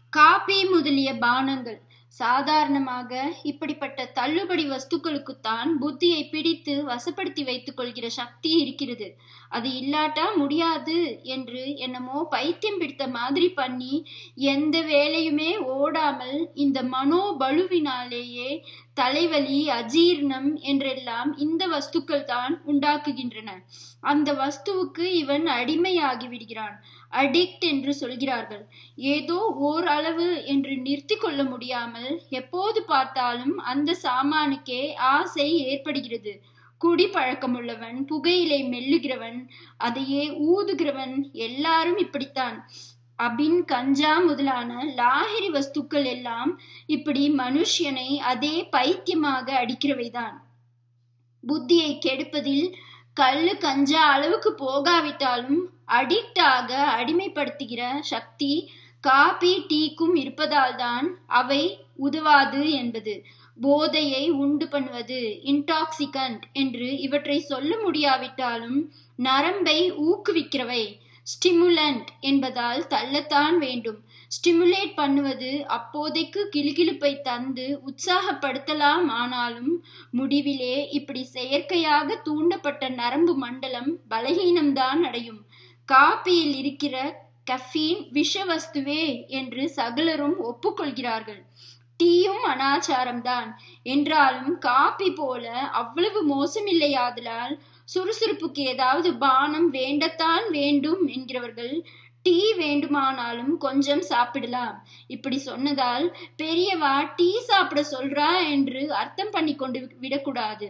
coffee முதலிய பானங்கள் சாதாரணமாக இப்படிப்பட்ட தள்ளுபடி வஸ்துக்களுக்குத்தான் புத்தியை பிடித்து வசப்படுத்தி வைத்துக் கொள்கிற சக்தி இருக்கிறது அது இல்லாட்டா முடியாது என்று என்னமோ பைத்தியம் பிடித்த மாதிரி பண்ணி எந்த வேலையுமே ஓடாமல் இந்த மனோபலுவினாலேயே தலைவலி அஜீர்ணம் என்றெல்லாம் இந்த வஸ்துக்கள் தான் உண்டாக்குகின்றன அந்த வஸ்துவுக்கு இவன் அடிமையாகி விடுகிறான் அடிக்ட் என்று சொல்கிறார்கள் ஏதோ ஓரளவு என்று நிறுத்தி கொள்ள முடியாமல் எப்போது பார்த்தாலும் அந்த சாமானுக்கே ஆசை ஏற்படுகிறது குடி பழக்கமுள்ளவன் புகையிலை மெல்லுகிறவன் அதையே ஊதுகிறவன் எல்லாரும் இப்படித்தான் அபின் கஞ்சா முதலான லாகிரி வஸ்துக்கள் எல்லாம் இப்படி மனுஷனை அதே பைத்தியமாக அடிக்கிறவைதான் புத்தியை கெடுப்பதில் கல்லு கஞ்சா அளவுக்கு போகாவிட்டாலும் அடிக்ட் ஆக அடிமைப்படுத்துகிற சக்தி காபி டீக்கும் இருப்பதால் தான் அவை உதவாது என்பது போதையை உண்டு பண்ணுவது இன்டாக்சிகண்ட் என்று இவற்றை சொல்ல முடியாவிட்டாலும் நரம்பை ஊக்குவிக்கிறவை ஸ்டிமுலண்ட் என்பதால் தள்ளத்தான் வேண்டும் ஸ்டிமுலேட் பண்ணுவது அப்போதைக்கு கிளுகிழுப்பை தந்து உற்சாகப்படுத்தலாம் ஆனாலும் முடிவிலே இப்படி செயற்கையாக தூண்டப்பட்ட நரம்பு மண்டலம் பலகீனம்தான் அடையும் காப்பியில் இருக்கிற கஃபீன் விஷவஸ்துவே என்று சகலரும் ஒப்புக்கொள்கிறார்கள் டீயும் அனாச்சாரம்தான் என்றாலும் காப்பி போல அவ்வளவு மோசமில்லையாதலால் சுறுசுறுப்புக்கு ஏதாவது பானம் வேண்டத்தான் வேண்டும் என்கிறவர்கள் டீ வேண்டுமானாலும் கொஞ்சம் சாப்பிடலாம் இப்படி சொன்னதால் பெரியவா டீ சாப்பிட சொல்றா என்று அர்த்தம் பண்ணி கொண்டு விடக்கூடாது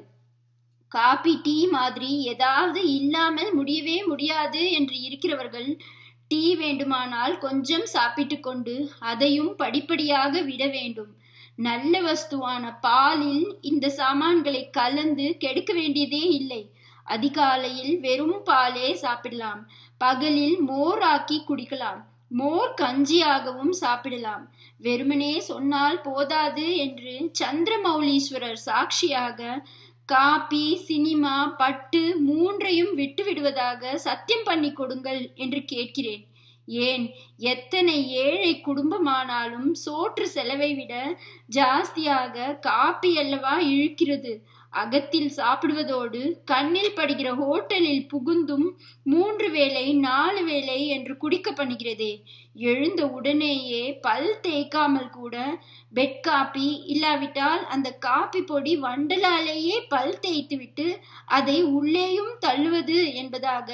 காபி டீ மாதிரி ஏதாவது இல்லாமல் முடியவே முடியாது என்று இருக்கிறவர்கள் டீ வேண்டுமானால் கொஞ்சம் சாப்பிட்டு கொண்டு அதையும் படிப்படியாக விட வேண்டும் நல்ல வஸ்துவான பாலில் இந்த சாமான்களை கலந்து கெடுக்க வேண்டியதே இல்லை அதிகாலையில் வெறும் பாலே சாப்பிடலாம் பகலில் மோர் ஆக்கி குடிக்கலாம் மோர் கஞ்சியாகவும் சாப்பிடலாம் வெறுமனே சொன்னால் போதாது என்று சந்திரமௌலீஸ்வரர் சாட்சியாக காபி சினிமா பட்டு மூன்றையும் விட்டு விடுவதாக சத்தியம் பண்ணி கொடுங்கள் என்று கேட்கிறேன் ஏன் எத்தனை ஏழை குடும்பமானாலும் சோற்று செலவை விட ஜாஸ்தியாக காப்பி அல்லவா இழுக்கிறது அகத்தில் சாப்பிடுவதோடு கண்ணில் படுகிற ஹோட்டலில் புகுந்தும் மூன்று வேளை நாலு வேளை என்று குடிக்க பண்ணுகிறதே எழுந்த உடனேயே பல் தேய்க்காமல் கூட பெட் காப்பி இல்லாவிட்டால் அந்த காப்பி பொடி வண்டலாலேயே பல் தேய்த்துவிட்டு அதை உள்ளேயும் தள்ளுவது என்பதாக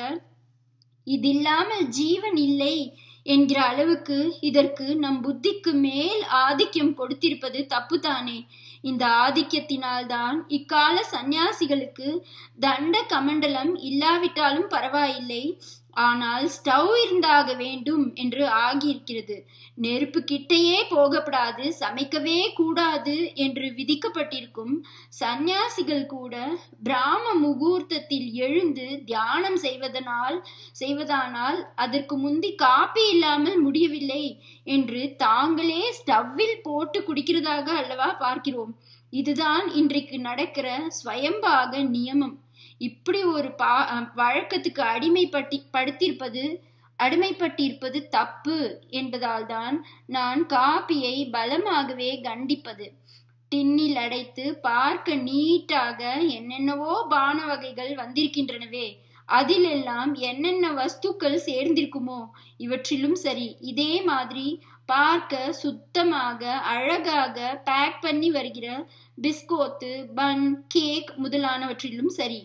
இதில்லாமல் ஜீவன் இல்லை என்கிற அளவுக்கு இதற்கு நம் புத்திக்கு மேல் ஆதிக்கம் கொடுத்திருப்பது தப்புதானே இந்த ஆதிக்கத்தினால்தான் இக்கால சந்நியாசிகளுக்கு தண்ட கமண்டலம் இல்லாவிட்டாலும் பரவாயில்லை ஆனால் ஸ்டவ் இருந்தாக வேண்டும் என்று ஆகியிருக்கிறது நெருப்பு கிட்டையே போகப்படாது சமைக்கவே கூடாது என்று விதிக்கப்பட்டிருக்கும் சந்நியாசிகள் கூட பிராம முகூர்த்தத்தில் எழுந்து தியானம் செய்வதனால் செய்வதானால் அதற்கு முந்தி காப்பி இல்லாமல் முடியவில்லை என்று தாங்களே ஸ்டவ்வில் போட்டு குடிக்கிறதாக அல்லவா பார்க்கிறோம் இதுதான் இன்றைக்கு நடக்கிற ஸ்வயம்பாக நியமம் இப்படி ஒரு பா வழக்கத்துக்கு அடிமைப்பட்டி படுத்திருப்பது அடிமைப்பட்டிருப்பது தப்பு என்பதால் தான் நான் காப்பியை பலமாகவே கண்டிப்பது டின்னில் அடைத்து பார்க்க நீட்டாக என்னென்னவோ பான வகைகள் வந்திருக்கின்றனவே அதிலெல்லாம் என்னென்ன வஸ்துக்கள் சேர்ந்திருக்குமோ இவற்றிலும் சரி இதே மாதிரி பார்க்க சுத்தமாக அழகாக பேக் பண்ணி வருகிற பிஸ்கோத்து பன் கேக் முதலானவற்றிலும் சரி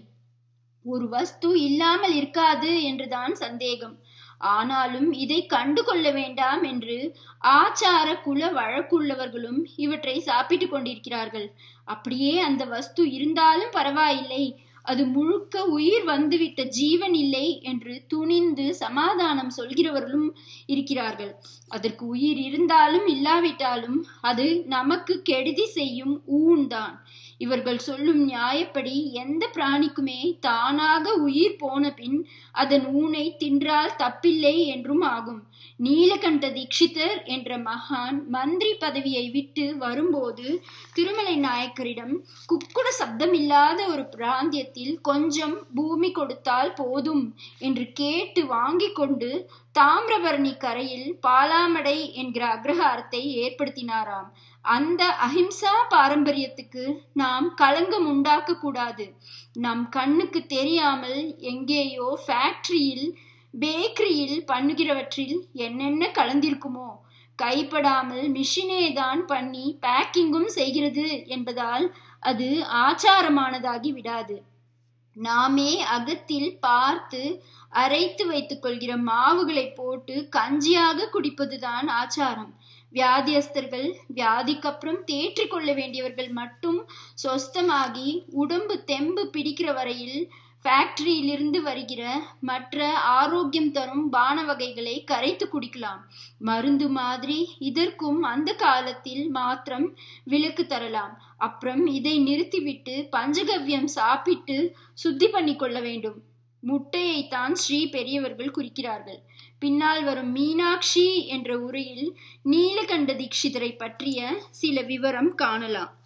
ஒரு வஸ்து இல்லாமல் இருக்காது என்றுதான் சந்தேகம் ஆனாலும் இதை கண்டு கொள்ள வேண்டாம் என்று ஆச்சார குல வழக்குள்ளவர்களும் இவற்றை சாப்பிட்டு கொண்டிருக்கிறார்கள் அப்படியே அந்த வஸ்து இருந்தாலும் பரவாயில்லை அது முழுக்க உயிர் வந்துவிட்ட ஜீவன் இல்லை என்று துணிந்து சமாதானம் சொல்கிறவர்களும் இருக்கிறார்கள் அதற்கு உயிர் இருந்தாலும் இல்லாவிட்டாலும் அது நமக்கு கெடுதி செய்யும் ஊன்தான் இவர்கள் சொல்லும் நியாயப்படி எந்த பிராணிக்குமே தானாக உயிர் போன பின் அதன் ஊனை தின்றால் தப்பில்லை என்றும் ஆகும் நீலகண்ட தீட்சிதர் என்ற மகான் மந்திரி பதவியை விட்டு வரும்போது திருமலை நாயக்கரிடம் குக்குட சப்தம் இல்லாத ஒரு பிராந்தியத்தில் கொஞ்சம் பூமி கொடுத்தால் போதும் என்று கேட்டு வாங்கி கொண்டு தாமிரபரணி கரையில் பாலாமடை என்கிற அக்ரஹாரத்தை ஏற்படுத்தினாராம் அந்த அஹிம்சா பாரம்பரியத்துக்கு நாம் களங்கம் உண்டாக்க கூடாது நம் கண்ணுக்கு தெரியாமல் எங்கேயோ ஃபேக்டரியில் பேக்கரியில் பண்ணுகிறவற்றில் என்னென்ன கலந்திருக்குமோ கைப்படாமல் மிஷினே தான் பண்ணி பேக்கிங்கும் செய்கிறது என்பதால் அது ஆச்சாரமானதாகி விடாது நாமே அகத்தில் பார்த்து அரைத்து வைத்துக் கொள்கிற மாவுகளை போட்டு கஞ்சியாக குடிப்பதுதான் ஆச்சாரம் வியாதியஸ்தர்கள் வியாதிக்கப்புறம் தேற்றிக் கொள்ள வேண்டியவர்கள் மட்டும் சொஸ்தமாகி உடம்பு தெம்பு பிடிக்கிற வரையில் ஃபேக்டரியிலிருந்து வருகிற மற்ற ஆரோக்கியம் தரும் பான வகைகளை கரைத்து குடிக்கலாம் மருந்து மாதிரி இதற்கும் அந்த காலத்தில் மாத்திரம் விலக்கு தரலாம் அப்புறம் இதை நிறுத்திவிட்டு பஞ்சகவ்யம் சாப்பிட்டு சுத்தி பண்ணி கொள்ள வேண்டும் முட்டையைத்தான் ஸ்ரீ பெரியவர்கள் குறிக்கிறார்கள் பின்னால் வரும் மீனாட்சி என்ற உரையில் நீலகண்ட தீட்சிதரை பற்றிய சில விவரம் காணலாம்